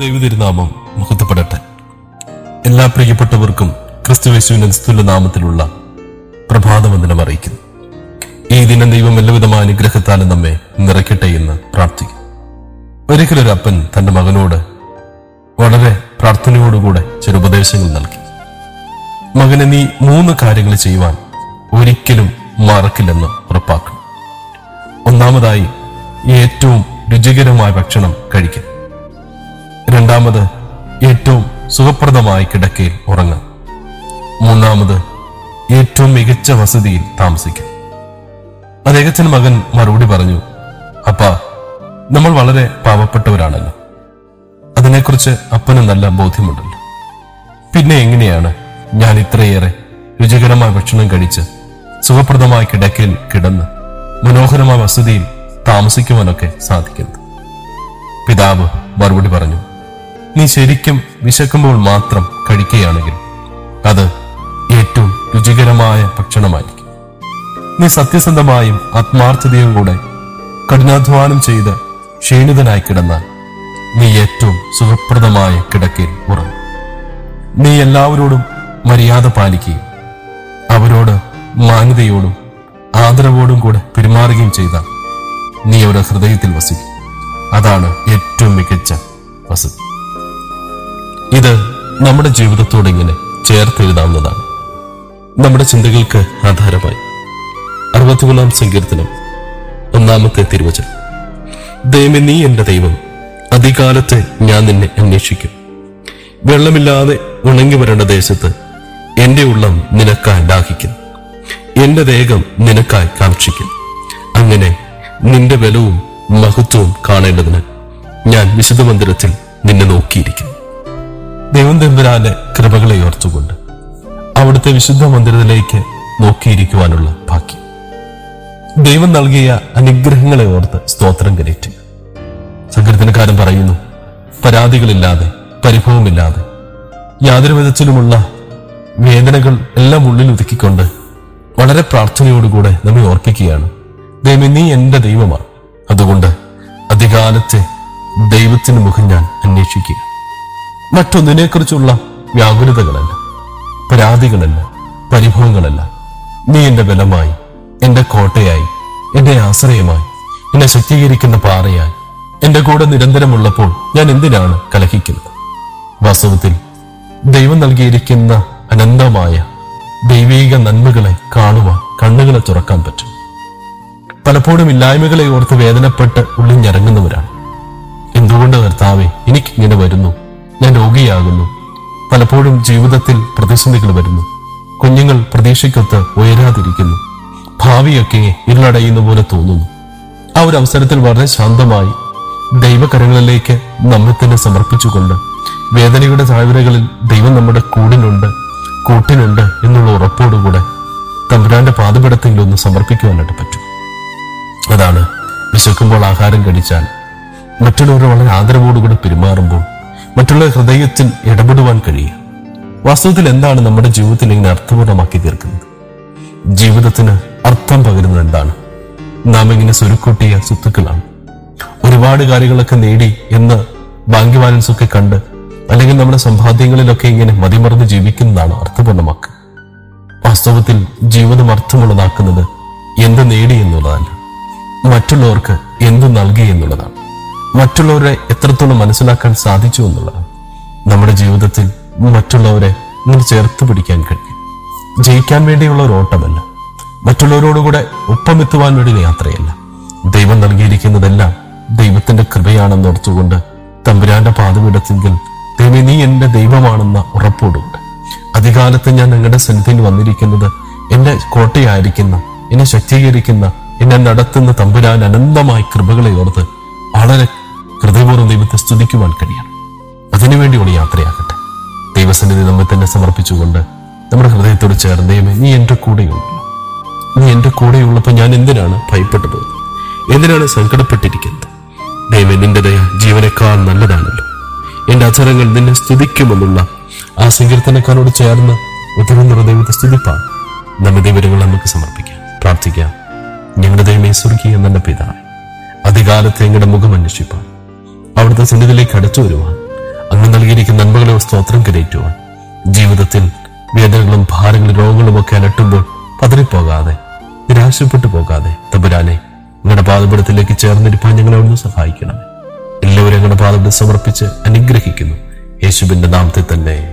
ദൈവതിരുനാമം മുഹത്തപ്പെടട്ടെ എല്ലാ പ്രിയപ്പെട്ടവർക്കും ക്രിസ്തുവേശുവിന്റെ നിസ്തുല നാമത്തിലുള്ള പ്രഭാതവന്ദനം അറിയിക്കുന്നു ഈ ദിനം ദൈവം എല്ലാവിധമായ അനുഗ്രഹത്താലും നമ്മെ നിറയ്ക്കട്ടെ എന്ന് പ്രാർത്ഥിക്കും ഒരിക്കലൊരു അപ്പൻ തന്റെ മകനോട് വളരെ പ്രാർത്ഥനയോടുകൂടെ ചില ഉപദേശങ്ങൾ നൽകി മകനെ നീ മൂന്ന് കാര്യങ്ങൾ ചെയ്യുവാൻ ഒരിക്കലും മറക്കില്ലെന്ന് ഉറപ്പാക്കണം ഒന്നാമതായി ഏറ്റവും രുചികരമായ ഭക്ഷണം കഴിക്കുക രണ്ടാമത് ഏറ്റവും സുഖപ്രദമായ കിടക്കയിൽ ഉറങ്ങുക മൂന്നാമത് ഏറ്റവും മികച്ച വസതിയിൽ താമസിക്കുക അദ്ദേഹത്തിന് മകൻ മറുപടി പറഞ്ഞു അപ്പ നമ്മൾ വളരെ പാവപ്പെട്ടവരാണല്ലോ അതിനെക്കുറിച്ച് അപ്പന് നല്ല ബോധ്യമുണ്ടല്ലോ പിന്നെ എങ്ങനെയാണ് ഞാൻ ഇത്രയേറെ രുചികരമായ ഭക്ഷണം കഴിച്ച് സുഖപ്രദമായ കിടക്കയിൽ കിടന്ന് മനോഹരമായ വസതിയിൽ താമസിക്കുവാനൊക്കെ സാധിക്കുന്നത് പിതാവ് മറുപടി പറഞ്ഞു നീ ശരിക്കും വിശക്കുമ്പോൾ മാത്രം കഴിക്കുകയാണെങ്കിൽ അത് ഏറ്റവും രുചികരമായ ഭക്ഷണമായിരിക്കും നീ സത്യസന്ധമായും ആത്മാർത്ഥതയും കൂടെ കഠിനാധ്വാനം ചെയ്ത് ക്ഷീണിതനായി കിടന്നാൽ നീ ഏറ്റവും സുഖപ്രദമായ കിടക്കയിൽ ഉറങ്ങും നീ എല്ലാവരോടും മര്യാദ പാലിക്കുകയും അവരോട് മാന്യതയോടും ആദരവോടും കൂടെ പെരുമാറുകയും ചെയ്താൽ നീ അവരുടെ ഹൃദയത്തിൽ വസിക്കും അതാണ് ഏറ്റവും മികച്ച വസതി ഇത് നമ്മുടെ ജീവിതത്തോട് ഇങ്ങനെ ചേർത്തെഴുതാവുന്നതാണ് നമ്മുടെ ചിന്തകൾക്ക് ആധാരമായി അറുപത്തിമൂന്നാം സങ്കീർത്തനം ഒന്നാമത്തെ തിരുവചനം ദൈവമേ നീ എന്റെ ദൈവം അധികാലത്തെ ഞാൻ നിന്നെ അന്വേഷിക്കും വെള്ളമില്ലാതെ ഉണങ്ങി വരേണ്ട ദേശത്ത് എന്റെ ഉള്ളം നിനക്കായി ദാഹിക്കും എന്റെ ദേഹം നിനക്കായി കാക്ഷിക്കും അങ്ങനെ നിന്റെ ബലവും മഹത്വവും കാണേണ്ടതിന് ഞാൻ വിശുദ്ധ മന്ദിരത്തിൽ നിന്നെ നോക്കിയിരിക്കുന്നു ദൈവം തമ്പുരാന്റെ കൃപകളെ ഓർത്തുകൊണ്ട് അവിടുത്തെ വിശുദ്ധ മന്ദിരത്തിലേക്ക് നോക്കിയിരിക്കുവാനുള്ള ഭാഗ്യം ദൈവം നൽകിയ അനുഗ്രഹങ്ങളെ ഓർത്ത് സ്തോത്രം കരയറ്റുക സങ്കീർത്തനക്കാരൻ പറയുന്നു പരാതികളില്ലാതെ പരിഭവമില്ലാതെ യാതൊരു വിധത്തിലുമുള്ള വേദനകൾ എല്ലാം ഉള്ളിൽ ഒതുക്കിക്കൊണ്ട് വളരെ പ്രാർത്ഥനയോടുകൂടെ നമ്മെ ഓർപ്പിക്കുകയാണ് ദൈവം നീ എന്റെ ദൈവമാണ് അതുകൊണ്ട് അധികാലത്തെ ദൈവത്തിന് മുഖം ഞാൻ അന്വേഷിക്കുക മറ്റൊന്നിനെക്കുറിച്ചുള്ള വ്യാകുലതകളല്ല പരാതികളല്ല പരിഭവങ്ങളല്ല നീ എന്റെ ബലമായി എന്റെ കോട്ടയായി എന്റെ ആശ്രയമായി എന്നെ ശക്തീകരിക്കുന്ന പാറയായി എന്റെ കൂടെ നിരന്തരമുള്ളപ്പോൾ ഞാൻ എന്തിനാണ് കലഹിക്കുന്നത് വാസ്തവത്തിൽ ദൈവം നൽകിയിരിക്കുന്ന അനന്തമായ ദൈവീക നന്മകളെ കാണുവാൻ കണ്ണുകളെ തുറക്കാൻ പറ്റും പലപ്പോഴും ഇല്ലായ്മകളെ ഓർത്ത് വേദനപ്പെട്ട് ഉള്ളിഞ്ഞിറങ്ങുന്നവരാണ് എന്തുകൊണ്ട് കർത്താവെ എനിക്കിങ്ങനെ വരുന്നു ഞാൻ രോഗിയാകുന്നു പലപ്പോഴും ജീവിതത്തിൽ പ്രതിസന്ധികൾ വരുന്നു കുഞ്ഞുങ്ങൾ പ്രതീക്ഷയ്ക്കൊത്ത് ഉയരാതിരിക്കുന്നു ഭാവിയൊക്കെ ഇരുളടയുന്ന പോലെ തോന്നുന്നു ആ ഒരു അവസരത്തിൽ വളരെ ശാന്തമായി ദൈവകരങ്ങളിലേക്ക് നമ്മെ തന്നെ സമർപ്പിച്ചുകൊണ്ട് വേദനയുടെ താഴ്വരകളിൽ ദൈവം നമ്മുടെ കൂടിനുണ്ട് കൂട്ടിനുണ്ട് എന്നുള്ള ഉറപ്പോടുകൂടെ തമ്പുരാന്റെ പാതപിടത്തിൽ ഒന്ന് സമർപ്പിക്കുവാനായിട്ട് പറ്റും അതാണ് വിശക്കുമ്പോൾ ആഹാരം കഴിച്ചാൽ മറ്റുള്ളവരെ വളരെ ആദരവോടുകൂടെ പെരുമാറുമ്പോൾ മറ്റുള്ള ഹൃദയത്തിൽ ഇടപെടുവാൻ കഴിയുക വാസ്തവത്തിൽ എന്താണ് നമ്മുടെ ജീവിതത്തിൽ ഇങ്ങനെ അർത്ഥപൂർണ്ണമാക്കി തീർക്കുന്നത് ജീവിതത്തിന് അർത്ഥം പകരുന്നത് എന്താണ് നാം ഇങ്ങനെ സ്വരുക്കൂട്ടിയ സ്വത്തുക്കളാണ് ഒരുപാട് കാര്യങ്ങളൊക്കെ നേടി എന്ന് ബാങ്ക് ബാലൻസ് ഒക്കെ കണ്ട് അല്ലെങ്കിൽ നമ്മുടെ സമ്പാദ്യങ്ങളിലൊക്കെ ഇങ്ങനെ മതിമറന്ന് ജീവിക്കുന്നതാണ് അർത്ഥപൂർണ്ണമാക്കുക വാസ്തവത്തിൽ ജീവിതം അർത്ഥമുള്ളതാക്കുന്നത് എന്ത് നേടി എന്നുള്ളതല്ല മറ്റുള്ളവർക്ക് എന്ത് നൽകി എന്നുള്ളതാണ് മറ്റുള്ളവരെ എത്രത്തോളം മനസ്സിലാക്കാൻ സാധിച്ചു എന്നുള്ളതാണ് നമ്മുടെ ജീവിതത്തിൽ മറ്റുള്ളവരെ ഇങ്ങനെ ചേർത്ത് പിടിക്കാൻ കഴിയും ജയിക്കാൻ വേണ്ടിയുള്ള ഒരു ഓട്ടമല്ല മറ്റുള്ളവരോടുകൂടെ ഒപ്പമെത്തുവാൻ വേണ്ടി യാത്രയല്ല ദൈവം നൽകിയിരിക്കുന്നതെല്ലാം ദൈവത്തിന്റെ കൃപയാണെന്ന് ഓർത്തുകൊണ്ട് തമ്പുരാന്റെ പാതപീഠത്തെങ്കിൽ ദൈവം നീ എന്റെ ദൈവമാണെന്ന ഉറപ്പോടുകൂടെ അധികാലത്ത് ഞാൻ നിങ്ങളുടെ സന്നിധിയിൽ വന്നിരിക്കുന്നത് എന്റെ കോട്ടയായിരിക്കുന്ന എന്നെ ശക്തീകരിക്കുന്ന എന്നെ നടത്തുന്ന തമ്പുരാൻ അനന്തമായ കൃപകളെ ഓർത്ത് വളരെ ഹൃദയപൂർവ്വം ദൈവത്തെ സ്തുതിക്കുവാൻ കഴിയണം അതിനുവേണ്ടിയുള്ള യാത്രയാകട്ടെ ദൈവസന്നിധി നമ്മെ തന്നെ സമർപ്പിച്ചുകൊണ്ട് നമ്മുടെ ഹൃദയത്തോട് ചേർന്ന് ദൈവമേ നീ എന്റെ കൂടെയുണ്ടല്ലോ നീ എന്റെ കൂടെയുള്ളപ്പോൾ ഞാൻ എന്തിനാണ് ഭയപ്പെട്ടു പോകുന്നത് എന്തിനാണ് സങ്കടപ്പെട്ടിരിക്കുന്നത് ദൈവം നിന്റെ ദയ ജീവനേക്കാൾ നല്ലതാണല്ലോ എന്റെ അധരങ്ങൾ നിന്നെ സ്തുതിക്കുമെന്നുള്ള ആ സങ്കീർത്തനക്കാരോട് ചേർന്ന് ഉത്തരന്നുള്ള ദൈവത്തെ സ്തുതിപ്പാൻ നമ്മെ ദൈവങ്ങൾ നമുക്ക് സമർപ്പിക്കാം പ്രാർത്ഥിക്കാം ഞങ്ങളുടെ ദൈവമേ സ്വർഗീയ നല്ല പിതാവ് അധികാലത്തെ ഞങ്ങളുടെ മുഖം അന്വേഷിപ്പാൻ അവിടുത്തെ സന്നിധിയിലേക്ക് അടുത്തു വരുവാൻ അങ്ങ് നൽകിയിരിക്കുന്ന നന്മകളെ സ്തോത്രം കരയറ്റുവാൻ ജീവിതത്തിൽ വേദനകളും ഭാരങ്ങളും രോഗങ്ങളും ഒക്കെ അലട്ടുമ്പോൾ പതറിപ്പോകാതെ നിരാശപ്പെട്ടു പോകാതെ തമ്പുരാനെ നിങ്ങളുടെ പാദപടത്തിലേക്ക് ചേർന്നിരിപ്പാൻ ഞങ്ങളെ ഒന്ന് സഹായിക്കണം എല്ലാവരും ഞങ്ങളുടെ പാദപടം സമർപ്പിച്ച് അനുഗ്രഹിക്കുന്നു യേശുവിന്റെ നാമത്തിൽ തന്നെ